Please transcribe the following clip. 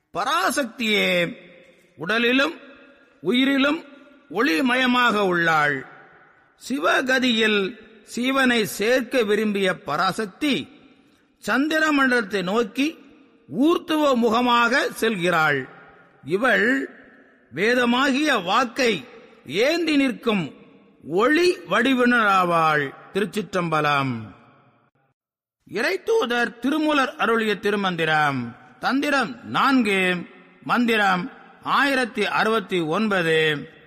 பராசக்தியே உடலிலும் உயிரிலும் ஒளிமயமாக உள்ளாள் சிவகதியில் சீவனை சேர்க்க விரும்பிய பராசக்தி சந்திரமண்டலத்தை நோக்கி ஊர்த்துவ முகமாக செல்கிறாள் இவள் வேதமாகிய வாக்கை ஏந்தி நிற்கும் ஒளி வடிவினராவாள் திருச்சிற்றம்பலம் இறைத்தூதர் திருமூலர் அருளிய திருமந்திரம் தந்திரம் நான்கு மந்திரம் ஆயிரத்தி அறுபத்தி ஒன்பது